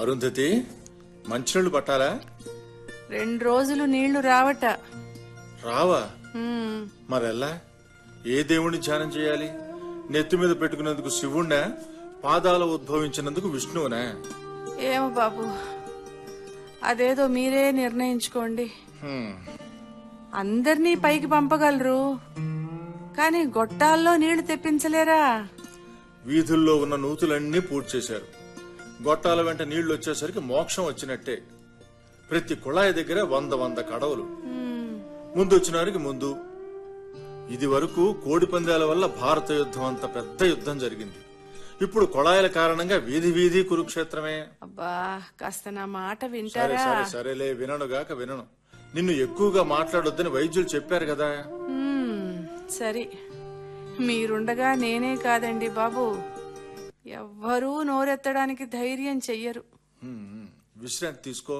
అరుంధతి మంచినీళ్ళు పట్టాలా రెండు రోజులు నీళ్లు రావట రావా ఉమ్, మరెల్లా ఏ దేవుణ్ణి ధ్యానం చేయాలి నెత్తి మీద పెట్టుకునేందుకు శివుణ్ణా పాదాల ఉద్భవించినందుకు విష్ణువునా ఏమో బాబు అదేదో మీరే నిర్ణయించుకోండి హ్మ్. అందర్నీ పైకి పంపగలరు కానీ గొట్టాల్లో నీళ్లు తెప్పించలేరా వీధుల్లో ఉన్న నూతులన్నీ పూర్తి చేశారు గొట్టాల వెంట నీళ్లు వచ్చేసరికి మోక్షం వచ్చినట్టే ప్రతి కుళాయి దగ్గర వంద వంద కడవలు ఉమ్, ముందు వచ్చిన వారికి ముందు ఇది వరకు కోడి పందాల వల్ల భారత యుద్ధం అంత పెద్ద యుద్ధం జరిగింది ఇప్పుడు కొళాయిల కారణంగా వీధి వీధి కురుక్షేత్రమే అబ్బా కాస్త నా మాట సరే వింటారా సరే సరేలే విననుగాక వినను నిన్ను ఎక్కువగా మాట్లాడొద్దని వైద్యులు చెప్పారు కదా ఉమ్, సరే మీరుండగా నేనే కాదండి బాబు ఎవ్వరూ నోరెత్తడానికి ధైర్యం చెయ్యరు హ్మ్, విశ్రాంతి తీసుకో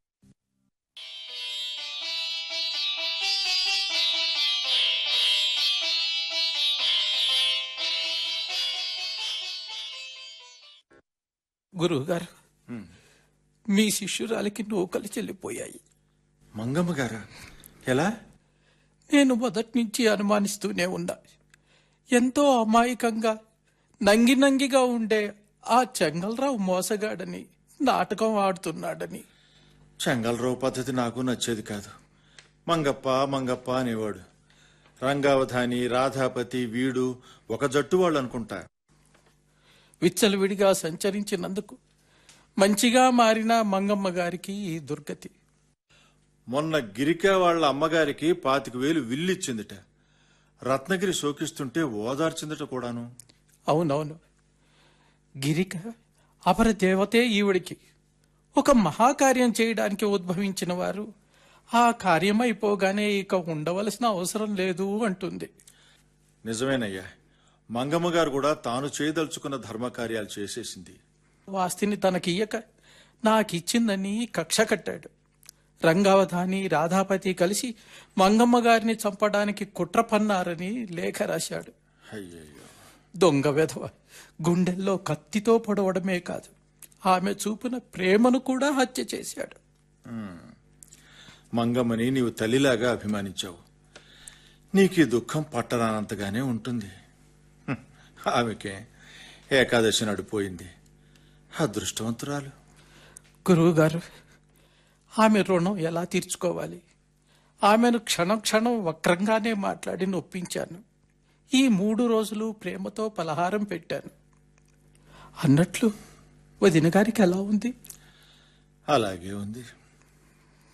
గురువుగారు హ్మ్. మీ శిష్యురాలికి నూకలు చెల్లిపోయాయి మంగమ్మ గారా ఎలా నేను మొదటి నుంచి అనుమానిస్తూనే ఉన్నా ఎంతో అమాయకంగా నంగి నంగిగా ఉండే ఆ చెంగల్రావు మోసగాడని నాటకం ఆడుతున్నాడని చెంగల్రావు పద్ధతి నాకు నచ్చేది కాదు మంగప్ప మంగప్ప అనేవాడు రంగావధాని రాధాపతి వీడు ఒక జట్టు వాళ్ళు అనుకుంటా విచ్చలవిడిగా సంచరించినందుకు మంచిగా మారిన మంగమ్మ గారికి ఈ దుర్గతి మొన్న గిరిక వాళ్ళ అమ్మగారికి పాతిక వేలు విల్లిచ్చిందిట రత్నగిరి శోకిస్తుంటే ఓదార్చిందట కూడాను అవునవును గిరిక అపర దేవతే ఈవిడికి ఒక మహాకార్యం చేయడానికి ఉద్భవించిన వారు ఆ కార్యం అయిపోగానే ఇక ఉండవలసిన అవసరం లేదు అంటుంది నిజమేనయ్యా మంగమ్మ గారు కూడా తాను చేయదలుచుకున్న ధర్మకార్యాలు చేసేసింది వాస్తిని తనకియ్యక నాకిచ్చిందని కక్ష కట్టాడు రంగావధాని రాధాపతి కలిసి మంగమ్మ గారిని చంపడానికి కుట్ర పన్నారని లేఖ రాశాడు అయ్యయ్యో దొంగ వెధవ గుండెల్లో కత్తితో పొడవడమే కాదు ఆమె చూపున ప్రేమను కూడా హత్య చేశాడు మంగమ్మని నీవు తల్లిలాగా అభిమానించావు నీకు ఈ దుఃఖం పట్టరానంతగానే ఉంటుంది హ్మ్. ఆమెకే ఏకాదశి నడిపోయింది అదృష్టవంతురాలు గురువుగారు ఆమె రుణం ఎలా తీర్చుకోవాలి ఆమెను క్షణం క్షణం వక్రంగానే మాట్లాడి నొప్పించాను ఈ మూడు రోజులు ప్రేమతో పలహారం పెట్టాను అన్నట్లు వదిన గారికి ఎలా ఉంది అలాగే ఉంది